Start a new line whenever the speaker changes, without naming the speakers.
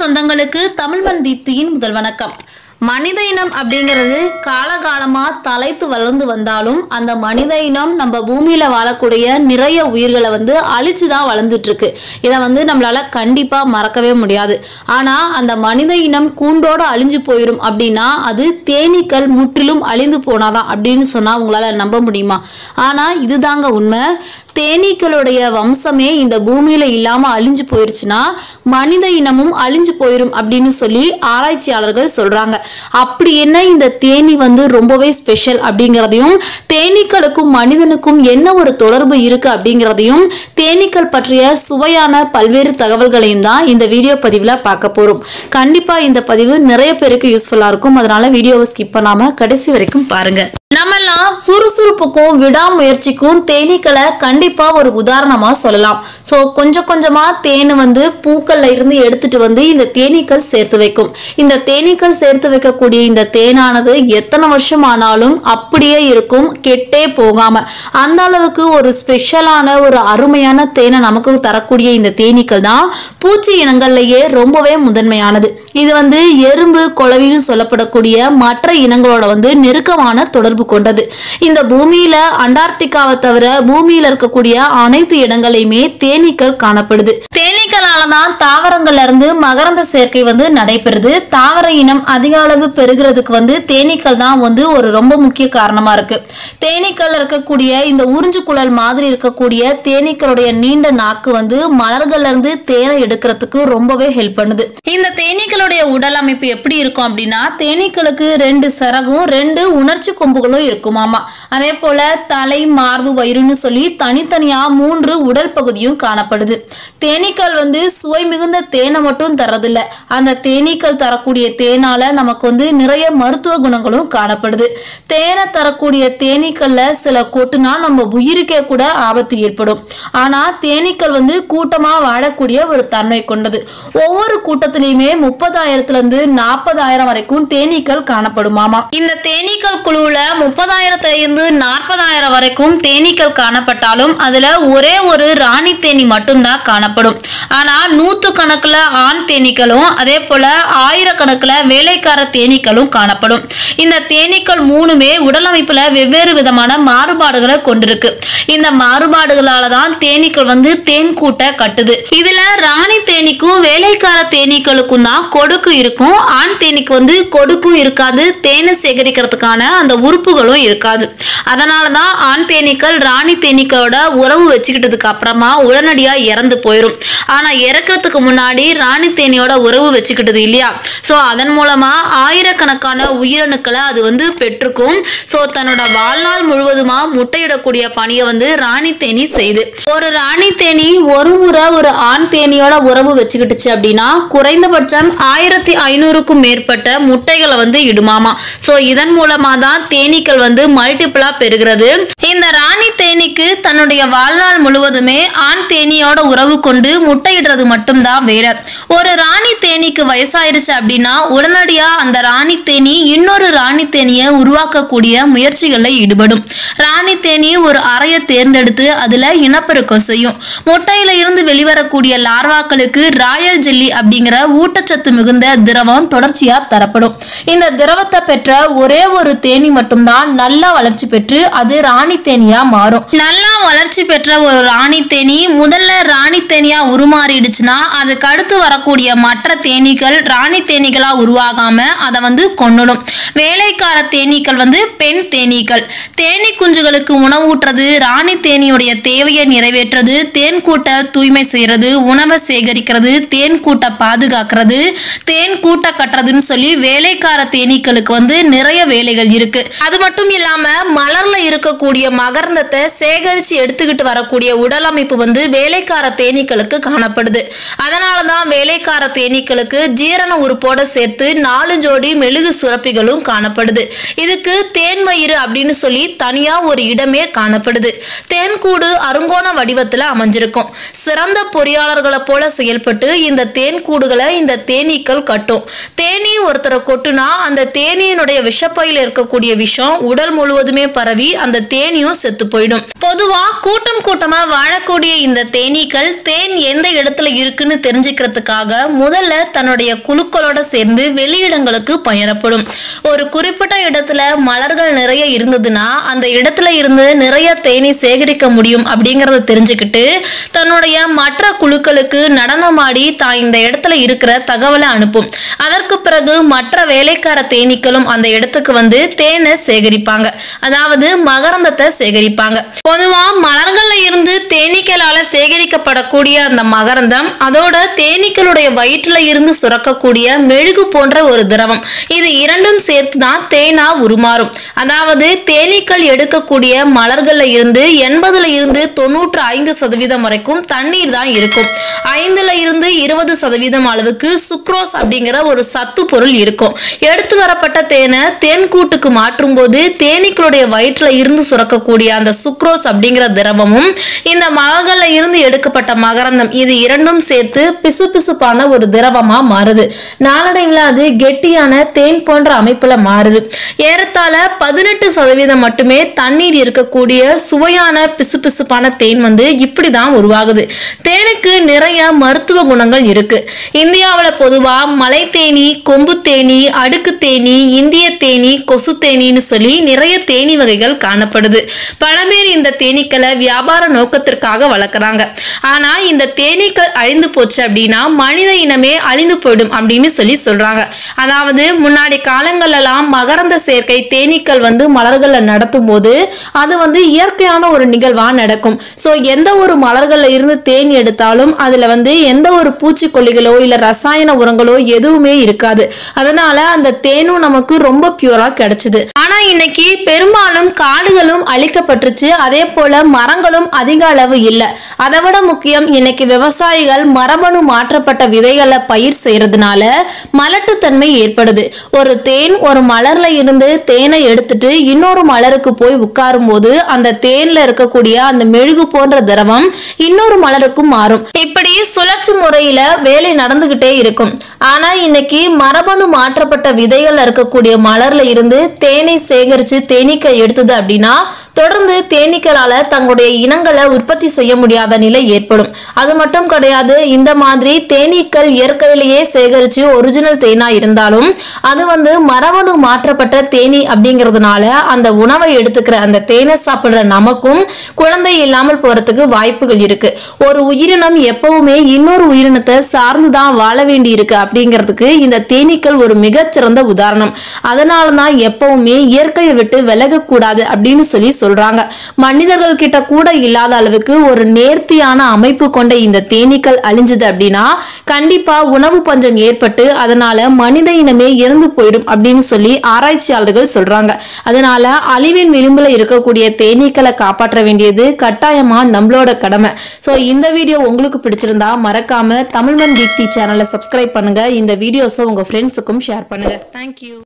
சொந்தங்களுக்கு தமிழ்மன் தீப்தியின் முதல் வணக்கம் மனித இனம் அப்படிங்கிறது காலகாலமா தலைத்து வளர்ந்து வந்தாலும் அந்த மனித இனம் நம்ம பூமியில வாழக்கூடிய நிறைய உயிர்களை வந்து அழிச்சு தான் வளர்ந்துட்டு இருக்கு இதை வந்து நம்மளால கண்டிப்பா மறக்கவே முடியாது ஆனா அந்த மனித இனம் கூண்டோட அழிஞ்சு போயிடும் அப்படின்னா அது தேனீக்கள் முற்றிலும் அழிந்து போனாதான் அப்படின்னு சொன்னா உங்களால நம்ப முடியுமா ஆனா இதுதாங்க உண்மை தேனீக்களுடைய வம்சமே இந்த பூமியில இல்லாம அழிஞ்சு போயிருச்சுன்னா மனித இனமும் அழிஞ்சு போயிரும் அப்படின்னு சொல்லி ஆராய்ச்சியாளர்கள் சொல்றாங்க அப்படி என்ன இந்த தேனி வந்து ரொம்பவே ஸ்பெஷல் அப்படிங்கிறதையும் தேனீக்களுக்கும் மனிதனுக்கும் என்ன ஒரு தொடர்பு இருக்கு அப்படிங்கிறதையும் தேனீக்கள் பற்றிய சுவையான பல்வேறு தகவல்களையும் தான் இந்த வீடியோ பதிவில் பார்க்க போறோம் கண்டிப்பா இந்த பதிவு நிறைய பேருக்கு யூஸ்ஃபுல்லா இருக்கும் அதனால வீடியோவை ஸ்கிப் பண்ணாம கடைசி வரைக்கும் பாருங்க நம்மெல்லாம் சுறுசுறுப்புக்கும் விடாமுயற்சிக்கும் தேனீக்களை கண்டிப்பா ஒரு உதாரணமா சொல்லலாம் ஸோ கொஞ்சம் கொஞ்சமா தேன் வந்து பூக்கள்ல இருந்து எடுத்துட்டு வந்து இந்த தேனீக்கள் சேர்த்து வைக்கும் இந்த தேனீக்கள் சேர்த்து வைக்கக்கூடிய இந்த தேனானது எத்தனை வருஷம் ஆனாலும் அப்படியே இருக்கும் கெட்டே போகாம அந்த அளவுக்கு ஒரு ஸ்பெஷலான ஒரு அருமையான தேனை நமக்கு தரக்கூடிய இந்த தேனீக்கள் தான் பூச்சி இனங்கள்லயே ரொம்பவே முதன்மையானது இது வந்து எறும்பு குளவின்னு சொல்லப்படக்கூடிய மற்ற இனங்களோட வந்து நெருக்கமான தொடர்பு கொண்டது இந்த பூமியில அண்டார்டிகாவை தவிர பூமியில இருக்கக்கூடிய அனைத்து இடங்களையுமே தேனீக்கள் காணப்படுது தேனீக்களால தான் தாவரங்கள்ல இருந்து மகரந்த சேர்க்கை வந்து நடைபெறுது தாவர இனம் அதிக அளவு பெருகிறதுக்கு வந்து தேனீக்கள் தான் வந்து ஒரு ரொம்ப முக்கிய காரணமா இருக்கு தேனீக்கள் இருக்கக்கூடிய இந்த உறிஞ்சு குழல் மாதிரி இருக்கக்கூடிய தேனீக்களுடைய நீண்ட நாக்கு வந்து மலர்கள்ல இருந்து தேனை எடுக்கிறதுக்கு ரொம்பவே ஹெல்ப் பண்ணுது இந்த தேனீக்களுடைய உடல் அமைப்பு எப்படி இருக்கும் அப்படின்னா தேனீக்களுக்கு ரெண்டு சிறகும் ரெண்டு உணர்ச்சி கொம்புகளும் இருக்குமாமா அதே போல தலை மார்பு வயிறுன்னு சொல்லி தனித்தனியா மூன்று உடல் பகுதியும் காணப்படுது தேனீக்கள் வந்து சுவை மிகுந்த தேனை மட்டும் தரதில்ல அந்த தேனீக்கள் தரக்கூடிய தேனால நமக்கு வந்து நிறைய மருத்துவ குணங்களும் காணப்படுது தேனை தரக்கூடிய தேனீக்கள்ல சில கொட்டுனா நம்ம உயிருக்கே கூட ஆபத்து ஏற்படும் ஆனா தேனீக்கள் வந்து கூட்டமா வாழக்கூடிய ஒரு தன்மை கொண்டது ஒவ்வொரு கூட்டத்திலையுமே முப்பதாயிரத்துல இருந்து நாற்பதாயிரம் வரைக்கும் தேனீக்கள் காணப்படுமாமா இந்த தேனீக்கள் குழுவுல முப்பதாயிரத்துல இருந்து நாற்பதாயிரம் வரைக்கும் தேனீக்கள் காணப்பட்டாலும் அதுல ஒரே ஒரு ராணி தேனி மட்டும்தான் காணப்படும் ஆனா நூத்து கணக்குல ஆண் தேனீக்களும் அதே போல ஆயிரக்கணக்குல வேலைக்கார தேனீக்களும் காணப்படும் இந்த தேனீக்கள் மூணுமே உடல் அமைப்புல வெவ்வேறு விதமான மாறுபாடுகளை கொண்டிருக்கு இந்த மாறுபாடுகளால தான் தேனீக்கள் வந்து தேன் கூட்ட கட்டுது இதுல ராணி தேனீக்கும் வேலைக்கார தேனீக்களுக்கும் தான் கொடுக்கு இருக்கும் ஆண் தேனீக்கு வந்து கொடுக்கும் இருக்காது தேனை சேகரிக்கிறதுக்கான அந்த உறுப்புகளும் இருக்காது அதனால தான் ஆண் தேனீக்கள் ராணி தேனீக்களோட உறவு வச்சுக்கிட்டதுக்கு அப்புறமா உடனடியா இறந்து போயிடும் ஆனா இறக்கிறதுக்கு முன்னாடி ராணி தேனியோட உறவு வச்சுக்கிட்டது இல்லையா ஸோ அதன் மூலமா ஆயிரக்கணக்கான உயிரணுக்களை அது வந்து பெற்றுக்கும் ஸோ தன்னோட வாழ்நாள் முழுவதுமா முட்டையிடக்கூடிய பணியை வந்து ராணி தேனி செய்யுது ஒரு ராணி தேனி ஒரு முறை ஒரு ஆண் தேனியோட உறவு வச்சுக்கிட்டுச்சு அப்படின்னா குறைந்தபட்சம் ஆயிரத்தி ஐநூறுக்கும் மேற்பட்ட முட்டைகளை வந்து இடுமாமா ஸோ இதன் மூலமா தான் தேனீக்கள் வந்து மல்டிபிளா பெறுகிறது இந்த ராணி தேனீக்கு தன்னுடைய வாழ்நாள் முழுவதுமே ஆண் தேனியோட உறவு கொண்டு முட்டையிடுறது மட்டும்தான் வேலை ஒரு ராணி தேனீக்கு வயசாயிருச்சு அப்படின்னா உடனடியா அந்த ராணி தேனி இன்னொரு ராணி தேனியை உருவாக்கக்கூடிய முயற்சிகளில் ஈடுபடும் ராணி தேனி ஒரு அறையை தேர்ந்தெடுத்து அதுல இனப்பெருக்கம் செய்யும் முட்டையில இருந்து வெளிவரக்கூடிய லார்வாக்களுக்கு ராயல் ஜெல்லி அப்படிங்கிற ஊட்டச்சத்து மிகுந்த திரவம் தொடர்ச்சியா தரப்படும் இந்த திரவத்தை பெற்ற ஒரே ஒரு தேனி மட்டும்தான் நல்லா வளர்ச்சி பெற்று அது ராணி தேனியா மாறும் நல்லா வளர்ச்சி பெற்ற ஒரு ராணி தேனி முதல்ல ராணி தேனியா உருமாறிடுச்சுன்னா அதுக்கு அடுத்து வரக்கூடிய மற்ற தேனீக்கள் ராணி தேனீகளா உருவாகாம அதை வந்து கொன்னுடும் வேலைக்கார தேனீக்கள் வந்து பெண் தேனீக்கள் தேனீ குஞ்சுகளுக்கு உணவூட்டுறது ராணி தேனியுடைய தேவையை நிறைவேற்றுறது தேன் கூட்ட தூய்மை செய்யறது உணவை சேகரிக்கிறது தேன் கூட்ட பாதுகாக்கிறது தேன் கூட்ட கட்டுறதுன்னு சொல்லி வேலைக்கார தேனீக்களுக்கு வந்து நிறைய வேலைகள் இருக்கு அது மட்டும் இல்லாம மலர்ல இருக்கக்கூடிய மகர்ந்தத்தை சேகரிச்சு எடுத்துக்கிட்டு வரக்கூடிய உடல் அமைப்பு வந்து வேலைக்கார தேனீக்களுக்கு காணப்படுது அதனால தான் வேலைக்கார தேனீக்களுக்கு ஜீரண உறுப்போட சேர்த்து நாலு ஜோடி மெழுகு சுரப்பிகளும் காணப்படுது இதுக்கு தேன்மயிறு அப்படின்னு சொல்லி தனியா ஒரு இடமே காணப்படுது தேன்கூடு அருங்கோண வடிவத்துல அமைஞ்சிருக்கும் சிறந்த பொறியாளர்களை போல செயல்பட்டு இந்த தேன்கூடுகளை இந்த தேனீக்கள் கட்டும் தேனீ ஒருத்தரை கொட்டுனா அந்த தேனீயினுடைய விஷப்பையில இருக்கக்கூடிய விஷம் உடல் முழுவதுமே பரவி அந்த தேனியும் செத்து போயிடும் பொதுவா கூட்டம் கூட்டமா வாழக்கூடிய இந்த தேனீக்கள் தேன் எந்த இடத்துல இருக்குன்னு தெரிஞ்சுக்கிறதுக்காக செய்வதற்காக முதல்ல தன்னுடைய குழுக்களோட சேர்ந்து வெளியிடங்களுக்கு பயணப்படும் ஒரு குறிப்பிட்ட இடத்துல மலர்கள் நிறைய இருந்ததுன்னா அந்த இடத்துல இருந்து நிறைய தேனி சேகரிக்க முடியும் அப்படிங்கறத தெரிஞ்சுக்கிட்டு தன்னுடைய மற்ற குழுக்களுக்கு நடனமாடி தான் இந்த இடத்துல இருக்கிற தகவலை அனுப்பும் அதற்கு பிறகு மற்ற வேலைக்கார தேனீக்களும் அந்த இடத்துக்கு வந்து தேனை சேகரிப்பாங்க அதாவது மகரந்தத்தை சேகரிப்பாங்க பொதுவா மலர்கள்ல இருந்து தேனீக்களால சேகரிக்கப்படக்கூடிய அந்த மகரந்தம் அதோட தேனீக்களுடைய வயிற்றுல இருந்து சுரக்கக்கூடிய மெழுகு போன்ற ஒரு திரவம் இது இரண்டும் சேர்த்து தான் தேனா உருமாறும் அதாவது தேனீக்கள் எடுக்கக்கூடிய மலர்கள்ல இருந்து எண்பதுல இருந்து தொண்ணூற்று ஐந்து சதவீதம் வரைக்கும் தண்ணீர் தான் இருக்கும் ஐந்துல இருந்து இருபது சதவீதம் அளவுக்கு சுக்ரோஸ் அப்படிங்கிற ஒரு சத்து பொருள் இருக்கும் எடுத்து வரப்பட்ட தேனை தேன் கூட்டுக்கு மாற்றும் போது தேனீக்களுடைய வயிற்றுல இருந்து சுரக்கக்கூடிய அந்த சுக்ரோஸ் அப்படிங்கிற திரவமும் இந்த மலர்கள்ல இருந்து எடுக்கப்பட்ட மகரந்தம் இது இரண்டும் சேர்த்து பிசுபிசுப்பான ஒரு திரவமா மாறுது நாளடைவில் அது கெட்டியான தேன் போன்ற அமைப்புல மாறுது ஏறத்தாழ பதினெட்டு சதவீதம் மட்டுமே தண்ணீர் இருக்கக்கூடிய சுவையான பிசுபிசுப்பான தேன் வந்து இப்படிதான் உருவாகுது தேனுக்கு நிறைய மருத்துவ குணங்கள் இருக்கு இந்தியாவுல பொதுவா மலை தேனி கொம்பு தேனி அடுக்கு தேனி இந்திய தேனி கொசு தேனின்னு சொல்லி நிறைய தேனி வகைகள் காணப்படுது பல பேர் இந்த தேனீக்களை வியாபார நோக்கத்திற்காக வளர்க்குறாங்க ஆனா இந்த தேனீக்கள் அழிந்து போச்சு அப்படின்னா மனித இனமே அழிந்து போயிடும் அப்படின்னு சொல்லி சொல்றாங்க அதாவது முன்னாடி காலங்களெல்லாம் மகரந்த சேர்க்கை தேனீக்கள் வந்து மலர்கள்ல நடத்தும் போது அது வந்து இயற்கையான ஒரு நிகழ்வா நடக்கும் ஸோ எந்த ஒரு மலர்கள்ல இருந்து தேன் எடுத்தாலும் அதுல வந்து எந்த ஒரு பூச்சிக்கொல்லிகளோ இல்ல ரசாயன உரங்களோ எதுவுமே இருக்காது அதனால அந்த தேனும் நமக்கு ரொம்ப பியூரா கிடைச்சது ஆனா இன்னைக்கு பெரும்பாலும் காடுகளும் அழிக்கப்பட்டுருச்சு அதே போல மரங்களும் அதிக அளவு இல்ல அதை விட முக்கியம் இன்னைக்கு விவசாயிகள் மரபணு மாற்றப்பட்ட விதைகளை பயிர் செய்யறதுனால மலட்டுத்தன்மை ஏற்படுது ஒரு தேன் ஒரு மலர்ல இருந்து தேனை எடுத்துட்டு இன்னொரு மலருக்கு போய் உட்காரும் போது அந்த தேன்ல இருக்கக்கூடிய அந்த மெழுகு போன்ற திரவம் இன்னொரு மலருக்கும் மாறும் இப்படி சுழற்சி முறையில வேலை நடந்துகிட்டே இருக்கும் ஆனா இன்னைக்கு மரபணு மாற்றப்பட்ட விதைகள் இருக்கக்கூடிய மலர்ல இருந்து தேனை சேகரிச்சு தேனீக்கள் எடுத்தது அப்படின்னா தொடர்ந்து தேனீக்களால தங்களுடைய இனங்களை உற்பத்தி செய்ய முடியாத நிலை ஏற்படும் அது மட்டும் கிடையாது இந்த மாதிரி தேனீக்கள் இயற்கையிலேயே சேகரிச்சு ஒரிஜினல் தேனா இருந்தாலும் அது வந்து மரபணு மாற்றப்பட்ட தேனி அப்படிங்கிறதுனால அந்த உணவை எடுத்துக்கிற அந்த தேனை சாப்பிடுற நமக்கும் குழந்தை இல்லாமல் போறதுக்கு வாய்ப்புகள் இருக்கு ஒரு உயிரினம் எப்பவுமே இன்னொரு உயிரினத்தை சார்ந்துதான் வாழ வேண்டி இருக்கு அப்படிங்கிறதுக்கு இந்த தேனீக்கள் ஒரு மிகச்சிறந்த உதாரணம் அதனால தான் எப்பவுமே இயற்கையை விட்டு விலகக்கூடாது அப்படின்னு சொல்லி சொல்றாங்க மனிதர்கள் கிட்ட கூட இல்லாத அளவுக்கு ஒரு நேர்த்தியான அமைப்பு கொண்ட இந்த தேனீக்கள் அழிஞ்சுது அப்படின்னா கண்டிப்பா உணவு பஞ்சம் ஏற்பட்டு அதனால மனித இனமே இறந்து போயிடும் அப்படின்னு சொல்லி ஆராய்ச்சியாளர்கள் சொல்றாங்க அதனால அழிவின் விளிம்புல இருக்கக்கூடிய தேனீக்களை காப்பாற்ற வேண்டியது கட்டாயமா நம்மளோட கடமை ஸோ இந்த வீடியோ உங்களுக்கு பிடிச்சிருந்தா மறக்காம தமிழ்மன் கீக்தி சேனலை சப்ஸ்கிரைப் பண்ணுங்க இந்த வீடியோஸை உங்க ஃப்ரெண்ட்ஸுக்கும் ஷேர் பண்ணுங்க தேங்க்யூ